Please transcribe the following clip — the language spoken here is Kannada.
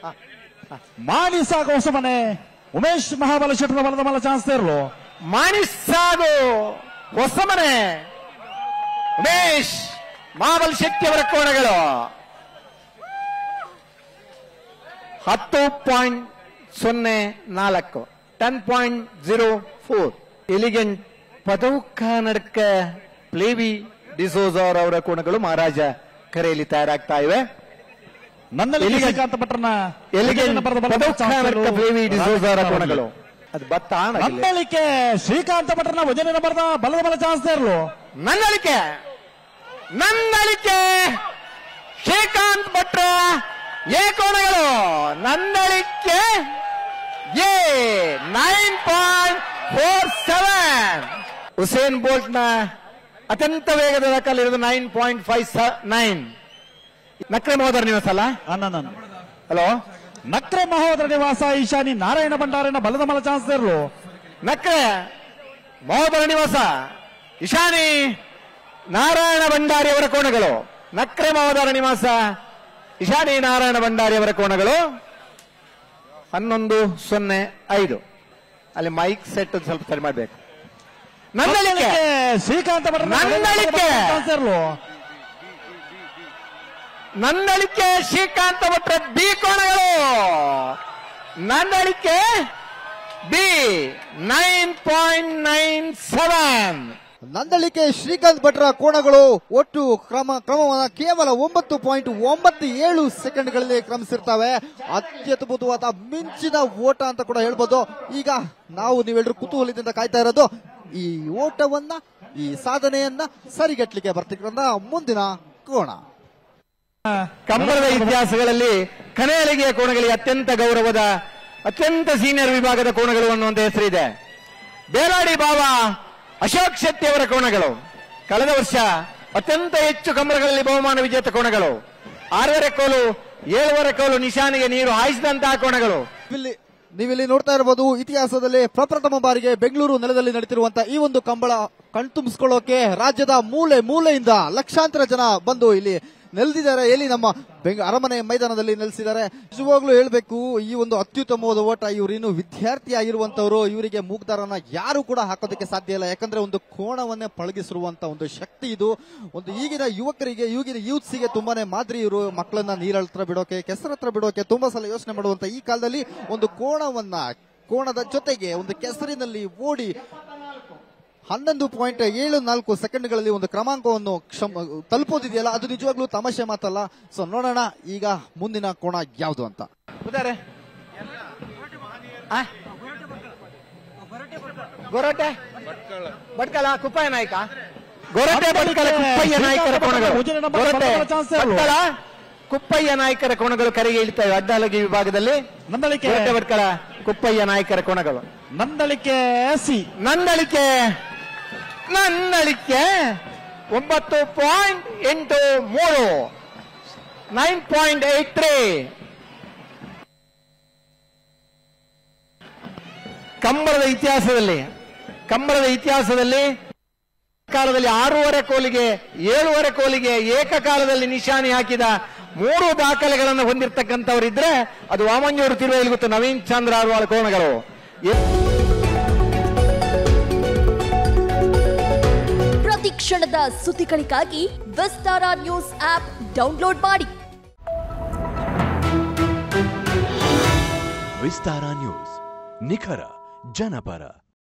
ಮಾನಿಸಾಗ ಹೊಸಮನೆ ಉಮೇಶ್ ಮಹಾಬಲ ಶೆಟ್ಟರ ಬಲದ ಮಲ ಚಾನ್ಸ್ ಇರಲು ಮಾಣಿಸಾಗು ಹೊಸಮನೆ ಉಮೇಶ್ ಮಹಾಬಲ್ ಶೆಟ್ಟಿ ಅವರ ಕೋಣಗಳು ಹತ್ತು ಪಾಯಿಂಟ್ ಸೊನ್ನೆ ನಾಲ್ಕು ten point zero four elegant ಪದೌಕ ನಡ್ಕ ಪ್ಲೇವಿ ಡಿಸೋಜರ್ ಅವರ ಕೋಣಗಳು ಮಹಾರಾಜ ಕರೆಯಲ್ಲಿ ತಯಾರಾಗ್ತಾ ಇವೆ ನನ್ನಲ್ಲಿ ಎಲ್ಲಿಗೆ- ಶ್ರೀಕಾಂತ ಭಟ್ರನ ಎಲಿಗೆಂಟ್ ಬಲದ ಮಲ ಪದೌಕ ಚಾನ್ಸ್ ನಡ್ಕ ಇರಲು ಪ್ಲೇವಿ ಡಿಸೋಜರ್ ಅವರ ರಾಜಕಾರಣ ಕೋಣಗಳು ಅದು ಬತ್ತ ನನ್ನಳಿಕೆ ಶ್ರೀಕಾಂತ ಭಟ್ರನ ವಜನಿನ ಬರದ ಬಲದ ಮಲ ಚಾನ್ಸ್ ಇರಲು ನನ್ನಳಿಕೆ ನನ್ನಳಿಕೆ ಶ್ರೀಕಾಂತ್ ಭಟ್ರ ಎ ಕೋಣಗಳು ನನ್ನಳಿಕೆ A nine point four seven Usain Bolt ನ ಅತ್ಯಂತ ವೇಗದ ದಾಖಲಿರೋದು ನೈನ್ ಪಾಯಿಂಟ್ ಫೈವ್ ನೈನ್ ನಕ್ರೆ ಮಹೋದರ ನಿವಾಸ ಅಲ್ಲ ಅನ್ನ ಹಲೋ ನಕ್ರೆ ಮಹೋದರ ನಿವಾಸ ಈಶಾನಿ ನಾರಾಯಣ ಭಂಡಾರನ ಬಲದ ಮಲ ಚಾನ್ಸ್ ಇರಲು ನಕ್ರೆ ಮಹೋದರ ನಿವಾಸ ಇಶಾನಿ ನಾರಾಯಣ ಭಂಡಾರಿ ಅವರ ಕೋಣಗಳು ನಕ್ರೆ ಮಹೋದರ ನಿವಾಸ ಇಶಾನಿ ನಾರಾಯಣ ಭಂಡಾರಿ ಅವರ ಕೋಣಗಳು ಹನ್ನೊಂದು ಸೊನ್ನೆ ಐದು ಅಲ್ಲಿ ಮೈಕ್ ಸೆಟ್ ಸ್ವಲ್ಪ ಸರಿ ಮಾಡಬೇಕು ನನ್ನಳಿಕೆ ಶ್ರೀಕಾಂತ ಭಟ್ರನ ನನ್ನಳಿಕೆ. ಚಾನ್ಸ್ ಇರಲು ನನ್ನಳಿಕೆ ಶ್ರೀಕಾಂತ ಭಟ್ರ ಬಿ ಕೋಣಗಳು ನನ್ನಳಿಕೆ B nine point nine seven Nandalike Srikanth ಭಟ್ರ ಕೋಣಗಳು ಒಟ್ಟು ಕ್ರಮ ಕ್ರಮವನ್ನ ಕೇವಲ ಒಂಬತ್ತು ಪಾಯಿಂಟ್ ಒಂಬತ್ತು ಏಳು ಸೆಕೆಂಡ್ಗಳಲ್ಲಿ ಕ್ರಮಿಸಿರ್ತವೆ ಅತ್ಯದ್ಭುತವಾದ ಮಿಂಚಿನ ಓಟ ಅಂತ ಕೂಡ ಹೇಳ್ಬೋದು ಈಗ ನಾವು ನೀವೆಲ್ಲರೂ ಕುತೂಹಲದಿಂದ ಕಾಯ್ತಾ ಇರೋದು ಈ ಓಟವನ್ನ ಈ ಸಾಧನೆಯನ್ನ ಸರಿಗಟ್ಲಿಕ್ಕೆ ಬರ್ತಿಕ್ರಂತ ಮುಂದಿನ ಕೋಣ ಕಂಬಳದ ಇತಿಹಾಸಗಳಲ್ಲಿ ಕನೆಯಳಿಗೆಯ ಕೋಣಗಳಿಗೆ ಅತ್ಯಂತ ಗೌರವದ ಅತ್ಯಂತ ಸೀನಿಯರ್ ವಿಭಾಗದ ಕೋಣಗಳು ಅನ್ನುವಂತ ಹೆಸರಿದೆ ಬೇಲಾಡಿ ಬಾಬಾ ಅಶೋಕ್ ಶೆಟ್ಟಿ ಅವರ ಕೋಣಗಳು ಕಳೆದ ವರ್ಷ ಅತ್ಯಂತ ಹೆಚ್ಚು ಕಂಬಳಗಳಲ್ಲಿ ಬಹುಮಾನ ವಿಜೇತ ಕೋಣಗಳು ಆರೂವರೆ ಕೋಲು ಏಳುವರೆ ಕೋಲು ನಿಶಾನಿಗೆ ನೀರು ಹಾಯಿಸಿದಂತಹ ಕೋಣಗಳು ಇಲ್ಲಿ ನೀವಿಲ್ಲಿ ನೋಡ್ತಾ ಇರಬಹುದು ಇತಿಹಾಸದಲ್ಲಿ ಪ್ರಪ್ರಥಮ ಬಾರಿಗೆ ಬೆಂಗಳೂರು ನೆಲದಲ್ಲಿ ನಡೀತಿರುವಂತ ಈ ಒಂದು ಕಂಬಳ ಕಣ್ತುಂಬಿಸ್ಕೊಳ್ಳೋಕೆ ರಾಜ್ಯದ ಮೂಲೆ ಮೂಲೆಯಿಂದ ಲಕ್ಷಾಂತರ ಜನ ಬಂದು ಇಲ್ಲಿ ನೆಲೆದಿದ್ದಾರೆ ಎಲ್ಲಿ ನಮ್ಮ ಬೆಂಗ ಅರಮನೆ ಮೈದಾನದಲ್ಲಿ ನೆಲೆಸಿದ್ದಾರೆ ನಿಜವಾಗ್ಲೂ ಹೇಳ್ಬೇಕು ಈ ಒಂದು ಅತ್ಯುತ್ತಮವಾದ ಓಟ ಇವರು ಇನ್ನು ವಿದ್ಯಾರ್ಥಿ ಆಗಿರುವಂತವರು ಇವರಿಗೆ ಮೂಗ್ದಾರನ ಯಾರು ಕೂಡ ಹಾಕೋದಕ್ಕೆ ಸಾಧ್ಯ ಇಲ್ಲ ಯಾಕಂದ್ರೆ ಒಂದು ಕೋಣವನ್ನೇ ಪಳಗಿಸಿರುವಂತ ಒಂದು ಶಕ್ತಿ ಇದು ಒಂದು ಈಗಿನ ಯುವಕರಿಗೆ ಈಗಿನ ಯೂತ್ಸಿಗೆ ತುಂಬಾನೇ ಮಾದರಿ ಇವರು ಮಕ್ಕಳನ್ನ ನೀರ ಹತ್ರ ಬಿಡೋಕೆ ಕೆಸರ ಹತ್ರ ಬಿಡೋಕೆ ತುಂಬಾ ಸಲ ಯೋಚನೆ ಮಾಡುವಂತ ಈ ಕಾಲದಲ್ಲಿ ಒಂದು ಕೋಣವನ್ನ ಕೋಣದ ಜೊತೆಗೆ ಒಂದು ಕೆಸರಿನಲ್ಲಿ ಓಡಿ ಹನ್ನೊಂದು ಪಾಯಿಂಟ್ ಏಳು ನಾಲ್ಕು ಸೆಕೆಂಡ್ಗಳಲ್ಲಿ ಒಂದು ಕ್ರಮಾಂಕವನ್ನು ಕ್ಷಮ ತಲುಪೋದಿದೆಯಲ್ಲ ಅದು ನಿಜವಾಗ್ಲೂ ತಮಾಷೆ ಮಾತಲ್ಲ ಸೊ ನೋಡೋಣ ಈಗ ಮುಂದಿನ ಕೋಣ ಯಾವುದು ಅಂತ ಉದಾರೆ ಗೊರಟೆ ಭಟ್ಕಳ ಕುಪ್ಪಯ್ಯ ನಾಯ್ಕ ಗೊರಟೆ ಭಟ್ಕಳ ಕುಪ್ಪಯ್ಯ ನಾಯ್ಕರ ಕೋಣಗಳು ಗೊರಟೆ ಭಟ್ಕಳ ಕುಪ್ಪಯ್ಯ ನಾಯ್ಕರ ಕೋಣಗಳು ಕರೆಗೆ ಇಳಿತವೆ ಅಡ್ಡಲಗಿ ವಿಭಾಗದಲ್ಲಿ ನಂದಳಿಕೆ ಗೊರಟೆ ಭಟ್ಕಳ ಕುಪ್ಪಯ್ಯ ನಾಯ್ಕರ ಕೋಣಗಳು ನಂದಳಿಕೆ ಸಿ ನನ್ನಳಿಕೆ ನನ್ನಳಿಕೆ ಒಂಬತ್ತು ಪಾಯಿಂಟ್ ಎಂಟು ಮೂರು ನೈನ್ ಪಾಯಿಂಟ್ ಏಟ್ ತ್ರೀ ಕಂಬಳದ ಇತಿಹಾಸದಲ್ಲಿ ಕಂಬಳದ ಇತಿಹಾಸದಲ್ಲಿ ಕಾಲದಲ್ಲಿ ಆರೂವರೆ ಕೋಲಿಗೆ ಏಳುವರೆ ಕೋಲಿಗೆ ಏಕಕಾಲದಲ್ಲಿ ನಿಶಾನೆ ಹಾಕಿದ ಮೂರು ದಾಖಲೆಗಳನ್ನು ಹೊಂದಿರತಕ್ಕಂಥವರಿದ್ರೆ ಅದು ವಾಮಂಜೂರು ತಿರುವೈಲುಗುತ್ತು ನವೀನ್ ಚಂದ್ರ ಅರ್ವಾಳ ಕೋಣಗಳು ಎ- ಪ್ರತಿ ಕ್ಷಣದ ಸುದ್ದಿಗಳಿಗಾಗಿ ವಿಸ್ತಾರ ನ್ಯೂಸ್ ಆಪ್ ಡೌನ್ಲೋಡ್ ಮಾಡಿ ವಿಸ್ತಾರ ನ್ಯೂಸ್ ನಿಖರ ಜನಪರ